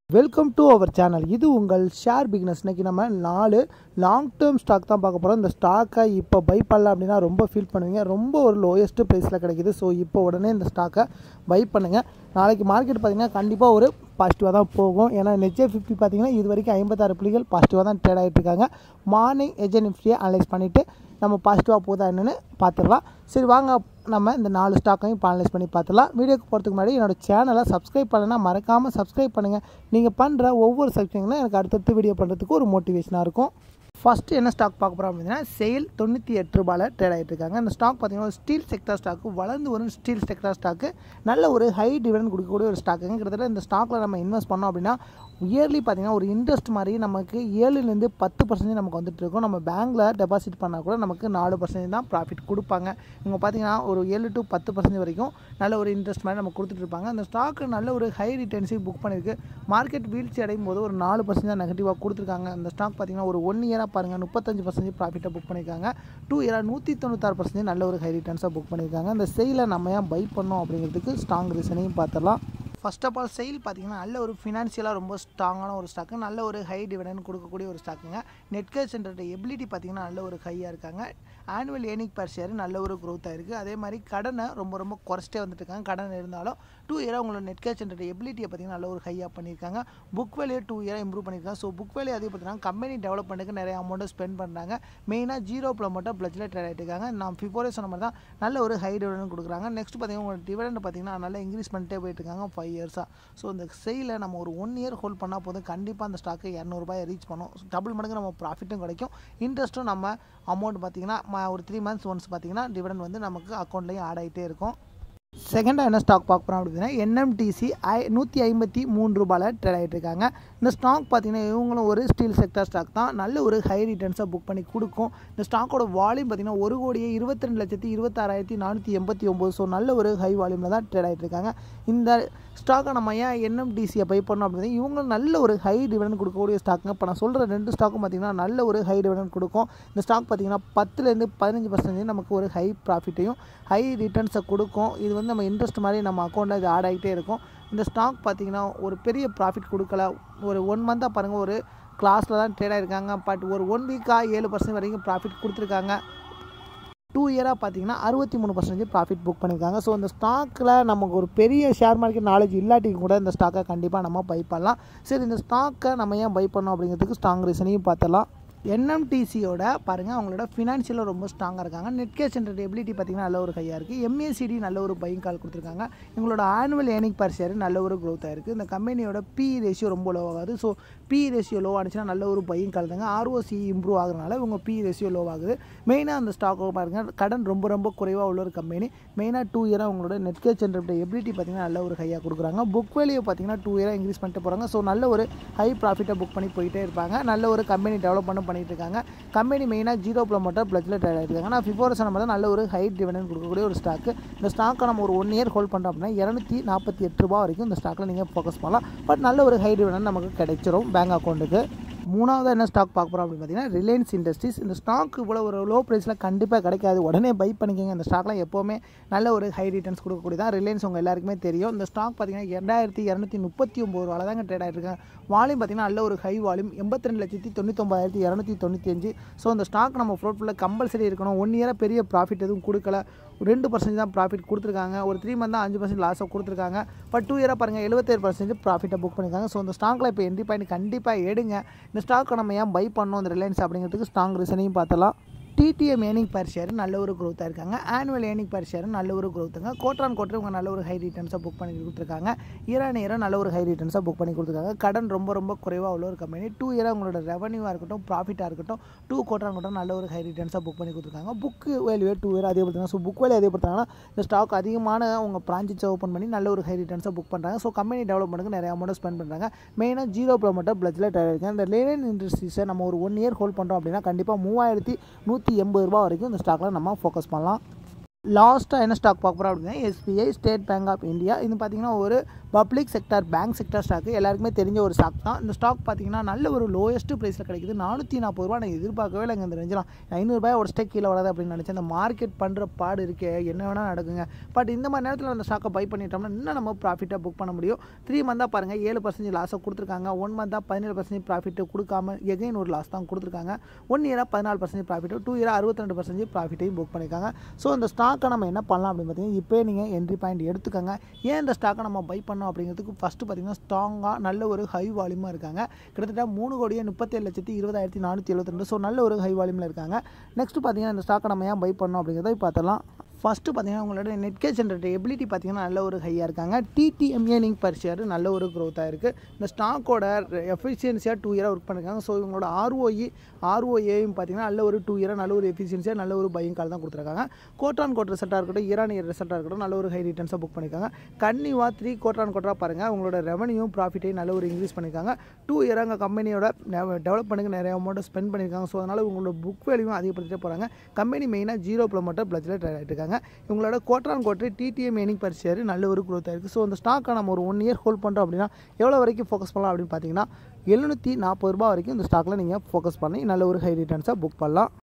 welcome to our channel இது உங்கள் share bigness இன்னைக்கு நம்ம நாலு லாங் டேர்ம் ஸ்டாக் தான் பார்க்க போகிறோம் இந்த ஸ்டாக்கை இப்போ பை பண்ணல அப்படின்னா ரொம்ப ஃபீல் பண்ணுவீங்க ரொம்ப ஒரு லோயஸ்ட் ப்ரைஸில் கிடைக்குது ஸோ இப்போ உடனே இந்த ஸ்டாக்கை பை பண்ணுங்கள் நாளைக்கு மார்க்கெட் பார்த்தீங்கன்னா கண்டிப்பாக ஒரு பாசிட்டிவாக தான் போகும் ஏன்னா நெஜே ஃபிஃப்டி பார்த்தீங்கன்னா இது வரைக்கும் ஐம்பத்தாறு புள்ளிகள் பாசிட்டிவாக தான் ட்ரேட் ஆகிட்டு இருக்காங்க மார்னிங் எஜே நிஃப்டியை அனலைஸ் பண்ணிவிட்டு நம்ம பாசிட்டிவாக போதா என்னன்னு பார்த்துடலாம் சரி வாங்க நம்ம இந்த நாலு ஸ்டாக்கையும் இப்போ அனலைஸ் பண்ணி பார்த்துலாம் வீடியோக்கு போகிறதுக்கு முன்னாடி என்னோடய சேனலை சப்ஸ்கிரைப் பண்ணலைன்னா மறக்காமல் சப்ஸ்கிரைப் பண்ணுங்கள் நீங்கள் பண்ணுற ஒவ்வொரு சப்ஸ்கிரைப்லாம் எனக்கு அடுத்தடுத்து வீடியோ பண்ணுறதுக்கு ஒரு மோட்டிவேஷனாக இருக்கும் ஃபஸ்ட்டு என்ன ஸ்டாக் பார்க்க போகிறோம் அப்படின்னா சேல் தொண்ணூற்றி எட்டு ரூபாயில் ட்ரேட் ஆகிட்டு இருக்காங்க இந்த ஸ்டாக் பார்த்தீங்கன்னா ஸ்டீல் செக்டர் ஸ்டாக்கு வளர்ந்து வரும் ஸ்டீல் செக்டர் ஸ்டாக்கு நல்ல ஒரு ஹை டிவிடன் கொடுக்கக்கூடிய ஒரு ஸ்டாக்குங்க கிட்டத்தட்ட இந்த ஸ்டாக்கில் நம்ம இன்வெஸ்ட் பண்ணோம் அப்படின்னா இயர்லி பார்த்தீங்கன்னா ஒரு இன்ட்ரெஸ்ட் மாதிரி நமக்கு ஏழுலேருந்து பத்து பர்சன்டேஜ் நமக்கு வந்துட்டு இருக்கும் நம்ம பேங்க்கில் டெபாசிட் பண்ணால் கூட நமக்கு நாலு பர்சன்டேஜ் தான் ப்ராஃபிட் கொடுப்பாங்க இவங்க பார்த்தீங்கன்னா ஒரு ஏழு டு பத்து பர்சன்டேஜ் வரைக்கும் நல்ல ஒரு இன்ட்ரெஸ்ட் மாதிரி நம்ம கொடுத்துட்டு இருப்பாங்க அந்த ஸ்டாக்கு நல்ல ஒரு ஹை ரிட்டர்ன்ஸையும் புக் பண்ணியிருக்கு மார்க்கெட் வீழ்ச்சி அடையும் போது ஒரு நாலு பர்சன்ட் தான் நெகட்டிவாக கொடுத்துருக்காங்க அந்த ஸ்டாக் பார்த்தீங்கன்னா ஒரு ஒன் இயராக பாருங்கள் முப்பத்தஞ்சு பர்சன்டேஜ் ப்ராஃபிட்டை புக் பண்ணியிருக்காங்க டூ இயராக நூற்றி தொண்ணூத்தாறு பர்சன்டேஜ் நல்ல ஒரு ஹை ரிட்டர்ன்ஸாக புக் பண்ணியிருக்காங்க அந்த செயிலை நம்ம ஏன் பை பண்ணோம் அப்படிங்கிறதுக்கு ஸ்ட்ராங் ரீசனையும் பார்த்துடலாம் ஃபர்ஸ்ட் ஆஃப் ஆல் செயில் பார்த்தீங்கன்னா நல்ல ஒரு ஃபினான்ஷியலாக ரொம்ப ஸ்ட்ராங்கான ஒரு ஸ்டாக்கு நல்ல ஒரு ஹை டிவிடன் கொடுக்கக்கூடிய ஒரு ஸ்டாக்குங்க நெட்கேஸ் என்ற எபிலிட்டி பார்த்தீங்கன்னா நல்ல ஒரு ஹையாக இருக்காங்க ஆனுவல் ஏர்னிங் பர் ஷேர் நல்ல ஒரு க்ரோத்தாக இருக்குது அதே மாதிரி கடனை ரொம்ப ரொம்ப குறைச்சிட்டே வந்துட்டு இருக்காங்க கடன் இருந்தாலும் டூ இயராக உங்களோட நெட் கேஷ் என்ற எபிலிட்டியை பார்த்தீங்கன்னா நல்ல ஒரு ஹையாக பண்ணியிருக்காங்க புக் வேலையை டூ இயராக இம்ப்ரூவ் பண்ணியிருக்காங்க ஸோ புக் வேலையை அதே பார்த்தீங்கன்னா கம்பெனி டெவலப்மெண்ட்டுக்கு நிறைய அமௌண்ட்டை ஸ்பெண்ட் பண்ணுறாங்க மெயினாக ஜீரோ ப்ளோ மட்டும் பிளச்சில் ட்ரேட் ஆகிட்டு இருக்காங்க நான் ஃபிஃபோரே சொன்ன மாதிரி தான் நல்ல ஒரு ஹை டிவிடன் கொடுக்குறாங்க நெக்ஸ்ட் பார்த்தீங்கன்னா உங்களோட டிவிடன் பார்த்தீங்கன்னா நல்லா இன்க்ரீஸ் பண்ணிட்டே போயிட்டு இருக்காங்க ஃபைவ் இயர்ஸாக ஸோ இந்த செயிலை நம்ம ஒரு ஒன் இயர் ஹோல்ட் பண்ணால் போதும் கண்டிப்பாக அந்த ஸ்டாக்கு இரநூறுபாயை ரீச் பண்ணும் டபுள் மடங்கு நம்ம ப்ராஃபிட்டும் கிடைக்கும் இன்ட்ரெஸ்ட்டும் நம்ம அமௌண்ட் பார்த்திங்கன்னா ஒரு த்ரீ மந்த்ஸ் ஒன்ஸ் பார்த்திங்கன்னா டிவிடன் வந்து நமக்கு அக்கௌண்ட்லேயும் ஆட் ஆகிட்டே இருக்கும் செகண்டாக என்ன ஸ்டாக் பார்க்க போகிறோம் அப்படின்னா என்எம்டிசி ஐ நூற்றி ஐம்பத்தி மூணு ரூபாயில் ட்ரேட் ஆகிட்டு இருக்காங்க இந்த ஸ்டாக் பார்த்தீங்கன்னா இவங்களும் ஒரு ஸ்டீல் செக்டர் ஸ்டாக் தான் நல்ல ஒரு ஹை ரிட்டர்ன்ஸாக புக் பண்ணி கொடுக்கும் இந்த ஸ்டாக்கோட வால்யூம் பார்த்தீங்கன்னா ஒரு கோடியே இருபத்தி ரெண்டு லட்சத்தி இருபத்தாறாயிரத்தி நானூற்றி எண்பத்தி ஒம்பது ஸோ நல்ல ஒரு ஹை வால்யூமில் தான் ட்ரேட் ஆகிட்டு இருக்காங்க இந்த ஸ்டாக்கை நம்ம ஏன் என்எம்டிசியை பை பண்ணோம் அப்படின்னா இவங்க நல்ல ஒரு ஹை டிவிடன் கொடுக்கக்கூடிய ஸ்டாக்குங்க இப்போ நான் சொல்கிற ரெண்டு ஸ்டாக்கும் பார்த்தீங்கன்னா நல்ல ஒரு ஹை டிவிடன் கொடுக்கும் இந்த ஸ்டாக் பார்த்தீங்கன்னா பத்துலேருந்து பதினஞ்சு பர்சன்டேஜ் நமக்கு ஒரு ஹை ப்ராஃபிட்டையும் ஹை ரிட்டர்ன்ஸை கொடுக்கும் இது வந்து நம்ம இன்ட்ரெஸ்ட் மாதிரி நம்ம அக்கௌண்ட்டில் இது ஆட் ஆகிட்டே இருக்கும் இந்த ஸ்டாக் பார்த்திங்கன்னா ஒரு பெரிய ப்ராஃபிட் கொடுக்கல ஒரு ஒன் மந்தாக பாருங்கள் ஒரு கிளாஸில் தான் ட்ரேட் ஆகிருக்காங்க பட் ஒரு ஒன் வீக்காக ஏழு பர்சன்ட் வரைக்கும் ப்ராஃபிட் கொடுத்துருக்காங்க டூ இயராக பார்த்தீங்கன்னா அறுபத்தி மூணு பர்சன்டேஜ் ப்ராஃபிட் புக் பண்ணியிருக்காங்க ஸோ இந்த ஸ்டாக்கில் நமக்கு ஒரு பெரிய ஷேர் மார்க்கெட் நாலேஜ் இல்லாட்டிக்கு கூட இந்த ஸ்டாக்கை கண்டிப்பாக நம்ம பை பண்ணலாம் சரி இந்த ஸ்டாக்கை நம்ம ஏன் பை பண்ணோம் அப்படிங்கிறதுக்கு ஸ்ட்ராங் ரீசனையும் பார்த்தலாம் என்எம்டிசியோட பாருங்கள் அவங்களோட ஃபினான்ஷியலாக ரொம்ப ஸ்ட்ராங்காக இருக்காங்க நெட் கேஷ் என்ற எபிலிட்டி பார்த்திங்கன்னா நல்ல ஒரு ஹையாக இருக்குது எம்ஏசிடி நல்ல ஒரு பையிங் கால் கொடுத்துருக்காங்க எங்களோட ஆனுவல் ஏர்னிங் பர் ஷேர் நல்ல ஒரு க்ரோத்தாக இருக்குது இந்த கம்பெனியோட பி ரேஷியோ ரொம்ப லோ ஆகாது ஸோ பி ரேஷியோ லோ ஆனிச்சுன்னா நல்ல ஒரு பையிங் கால் தாங்க ஆர்ஓசி இம்ப்ரூவ் ஆகுறதுனால இவங்க பி ரேஷியோ லோ ஆகுது மெயினாக அந்த ஸ்டாக்கை பாருங்கள் கடன் ரொம்ப ரொம்ப குறைவாக உள்ள ஒரு கம்பெனி மெயினாக டூ இயராக உங்களோட நெட் கேஷ் என்ற எபிலிட்டி பார்த்திங்கன்னா நல்ல ஒரு ஹையாக கொடுக்குறாங்க புக் வேலையை பார்த்திங்கன்னா டூ இயராக இன்க்ரீஸ் பண்ணிட்டு போகிறாங்க ஸோ நல்ல ஒரு ஹை ப்ராஃபிட்டை புக் பண்ணி போயிட்டே இருப்பாங்க நல்ல ஒரு கம்பெனி டெவலப்மெண்ட்டும் பண்ணிட்டு இருக்காங்க கம்பெனி மெயினாக ஜீரோ ப்ளோமோட்டர் ப்ளஸில் ட்ரேட் ஆகிருக்காங்க நான் ஃபிஃபோர் சொன்ன மாதிரி நல்ல ஒரு ஹை டிவிடன் கொடுக்கக்கூடிய ஒரு ஸ்டாக்கு இந்த ஸ்டாக்கை நம்ம ஒரு ஒன் இயர் ஹோல்ட் பண்ணுறோம் அப்படின்னா இரநூத்தி நாற்பத்தி எட்டு ரூபா வரைக்கும் இந்த ஸ்டாக்கில் நீங்கள் ஃபோக்கஸ் பண்ணலாம் பட் நல்ல ஒரு ஹை டிவிடன் நமக்கு கிடைச்சிரும் பேங்க் அக்கௌண்ட்டுக்கு மூணாவது என்ன ஸ்டாக் பார்க்க போகிறோம் அப்படின்னு பார்த்தீங்கன்னா ரிலையன்ஸ் இண்டஸ்ட்ரீஸ் இந்த ஸ்டாக் இவ்வளோ ஒரு லோ ப்ரைஸில் கண்டிப்பாக கிடைக்காது உடனே பை பண்ணிக்கோங்க இந்த ஸ்டாக்லாம் எப்போவுமே நல்ல ஒரு ஹை ரிட்டர்ன்ஸ் கொடுக்கக்கூடியதான் ரிலையன்ஸ் உங்கள் எல்லாருக்குமே தெரியும் இந்த ஸ்டாக் பார்த்தீங்கன்னா ரெண்டாயிரத்தி இரநூத்தி முப்பத்தி ஒம்பது ரூபாய் தாங்க ட்ரேட் ஆகிருக்காங்க வால்யூம் பார்த்தீங்கன்னா நல்ல ஒரு ஹை வால்யூம் எண்பத்தி ரெண்டு லட்சத்தி தொண்ணூத்தொம்பதாயிரத்தி இரநூத்தி தொண்ணூற்றி அஞ்சு ஸோ இந்த ஸ்டாக் நம்ம ஃப்ளோட் ஃபுல்லாக கம்பல்சரி இருக்கணும் ஒன் இயராக பெரிய ப்ராஃபிட் எதுவும் கொடுக்கல ரெண்டு பர்சன்டேஜ் தான் ப்ராஃபிட் கொடுத்துருக்காங்க ஒரு த்ரீ மந்த் தான் அஞ்சு பர்சன்ட் லாஸாக கொடுத்துருக்காங்க பட் டூ இயராக பாருங்கள் எழுபத்தேழு பர்சன்டேஜ் ப்ராஃபிட்டை புக் பண்ணியிருக்காங்க ஸோ இந்த ஸ்டாக்கில் இப்போ என்ட்ரி பாயிண்ட் கண்டிப்பாக எடுங்க இந்த ஸ்டாக்கை நம்ம ஏன் பை பண்ணோம் இந்த ரிலையன்ஸ் அப்படிங்கிறதுக்கு ஸ்ட்ராங் ரீசனையும் பார்த்தலாம் டிடிஎம் ஏர்னிங் பர் ஷேர் நல்ல ஒரு க்ரோத்தாக இருக்காங்க ஆனுவல் ஏர்னிங் பர் ஷேர் நல்ல ஒரு க்ரோத்துங்க கோட்ரான் கோட்டர் இவங்க நல்ல ஒரு ஹை ரிட்டர்ன்ஸாக புக் பண்ணி கொடுத்துருக்காங்க இயரான இயராக நல்ல ஒரு ஹை ரிட்டர்ன்ஸாக புக் பண்ணி கொடுத்துருக்காங்க கடன் ரொம்ப ரொம்ப குறைவாக உள்ள ஒரு கம்பெனி டூ இயராக உங்களோட ரெவன்யூவாக இருக்கட்டும் ப்ராஃபிட்டாக இருக்கட்டும் டூ கோட்ரான் கோட்டர் நல்ல ஒரு ஹை ரிட்டர்ன்ஸாக புக் பண்ணி கொடுத்துருக்காங்க புக்கு வேல்யூவே டூ இயர் அதே பார்த்தாங்க ஸோ புக் வேல்யூ அதே பார்த்தாங்கன்னா இந்த ஸ்டாக் அதிகமான உங்கள் பிரான்ச்சை ஓப்பன் பண்ணி நல்ல ஒரு ஹை ரிட்டர்ன்ஸாக புக் பண்ணுறாங்க ஸோ கம்பெனி டெவலப்மெண்ட்டுக்கு நிறைய அமௌண்ட் ஸ்பெண்ட் பண்ணுறாங்க மெயினாக ஜீரோ ப்ரோமோட்டர் பிளஸில் ட்ரேட் இருக்காங்க இந்த லேலன் இண்டஸ்ட்ரீஸை நம்ம ஒரு ஒன் இயர் ஹோல்ட் பண்ணுறோம் அப்படின்னா கண்டிப்பாக மூவாயிரத்தி நூற்றி எண்பது ரூபா வரைக்கும் இந்த ஸ்டாக்கில் நம்ம ஃபோக்கஸ் பண்ணலாம் லாஸ்ட்டாக என்ன ஸ்டாக் பார்க்க போகிறோம் அப்படின்னா SBI state bank of India இது பார்த்தீங்கன்னா ஒரு public sector bank sector stock எல்லாருக்குமே தெரிஞ்ச ஒரு ஸ்டாக் தான் இந்த ஸ்டாக் பார்த்தீங்கன்னா நல்ல ஒரு லோயஸ்ட் ப்ரைஸில் கிடைக்குது நானூற்றி நாற்பது ரூபா நான் எதிர்பார்க்கவே இல்லைங்க இந்த ரேஞ்செலாம் ஐநூறுரூபாய் ஒரு ஸ்டேக் கீழே வராது அப்படின்னு நினச்சேன் இந்த மார்க்கெட் பண்ணுற பாடு இருக்கே என்ன வேணால் நடக்குங்க பட் இந்த மாதிரி நேரத்தில் அந்த ஸ்டாக்கை பை பண்ணிட்டோம்னா இன்னும் நம்ம ப்ராஃபிட்டாக புக் பண்ண முடியும் த்ரீ மந்தாக பாருங்கள் ஏழு பர்சன்டேஜ் லாஸை கொடுத்துருக்காங்க ஒன் மந்தாக பதினேழு பர்சன்டேஜ் ப்ராஃபிட்டு கொடுக்காம எகைன் ஒரு லாஸ் தான் கொடுத்துருக்காங்க ஒன் இயராக பதினாலு பர்சன்டேஜ் ப்ராஃபிட்டு டூ இயராக அறுபத்தி ரெண்டு பர்சன்டேஜ் ப்ராஃபிட்டையும் புக் பண்ணியிருக்காங்க ஸோ இந்த ஸ்டாக்கை நம்ம என்ன பண்ணலாம் அப்படின்னு பார்த்தீங்கன்னா இப்போ நீங்கள் என்ட்ரி பாயிண்ட் எடுத்துக்கோங்க ஏன் இந்த ஸ்டாக்கை நம்ம பை பண்ணோம் அப்படிங்கிறதுக்கு ஃபஸ்ட்டு பார்த்தீங்கன்னா ஸ்ட்ராங்காக நல்ல ஒரு ஹை வால்யூமாக இருக்காங்க கிட்டத்தட்ட மூணு கோடியே முப்பத்தேழு லட்சத்தி இருபதாயிரத்தி நானூற்றி எழுபத்தி ரெண்டு ஸோ நல்ல ஒரு ஹை வால்யூமில் இருக்காங்க நெக்ஸ்ட் பார்த்தீங்கன்னா இந்த ஸ்டாக்கை நம்ம ஏன் பை பண்ணோம் அப்படிங்கிறத பார்த்தலாம் ஃபஸ்ட்டு பார்த்தீங்கன்னா உங்களோட நெட் கேஷ் ஜென்ரேட் எபிலிட்டி பார்த்தீங்கன்னா நல்ல ஒரு ஹையாக இருக்காங்க டிடிஎம் ஏர்னிங் பர் ஷேர் நல்ல ஒரு க்ரோத்தாக இருக்குது இந்த ஸ்டாக்கோட எஃபிஷியன்சியாக டூ இயராக ஒர்க் பண்ணிருக்காங்க ஸோ இவங்களோட ஆர்ஓஇ ஆர்ஓஏயும் பார்த்தீங்கன்னா நல்ல ஒரு டூ இயராக நல்ல ஒரு எஃபிஷியன்சியாக நல்ல ஒரு பையிங் கால் தான் கொடுத்துருக்காங்க கோட்டான் கோட் ரிசல்ட்டாக இருக்கட்டும் இயரான் இயர் ரிசல்ட்டாக இருக்கட்டும் நல்ல ஒரு ஹை ரிட்டர்ன்ஸாக புக் பண்ணியிருக்காங்க கன்னிவா த்ரீ கோட்டான் கோட்டராக பாருங்கள் உங்களோட ரெவன்யூ ப்ராஃபிட்டையும் நல்ல ஒரு இன்க்ரீஸ் பண்ணியிருக்காங்க டூ இயராக அங்கே கம்பெனியோட டெவலப் பண்ணுங்க நிறைய அமௌண்ட்டை ஸ்பெண்ட் பண்ணியிருக்காங்க ஸோ அதனால் உங்களோட புக் வேல்யூ அதிகப்படுத்திட்டே போகிறாங்க கம்பெனி மெயினாக ஜீரோ ப்ளோமோட்டர் பிளஸில் ட்ரேட் ஆகிட்டு இருக்காங்க இவங்களோட கோட்டான் கோட்டை டிடிஎம் ஏனிங் பர் ஷேர் நல்ல ஒரு க்ரோத்தாக இருக்குது ஸோ அந்த ஸ்டாக்கை நம்ம ஒரு ஒன் இயர் ஹோல்ட் பண்ணுறோம் அப்படின்னா எவ்வளோ வரைக்கும் ஃபோக்கஸ் பண்ணலாம் அப்படின்னு பார்த்தீங்கன்னா எழுநூற்றி நாற்பது ரூபா வரைக்கும் இந்த ஸ்டாக்கில் நீங்கள் ஃபோக்கஸ் பண்ணி நல்ல ஒரு ஹை ரிட்டர்ன்ஸாக புக் பண்ணலாம்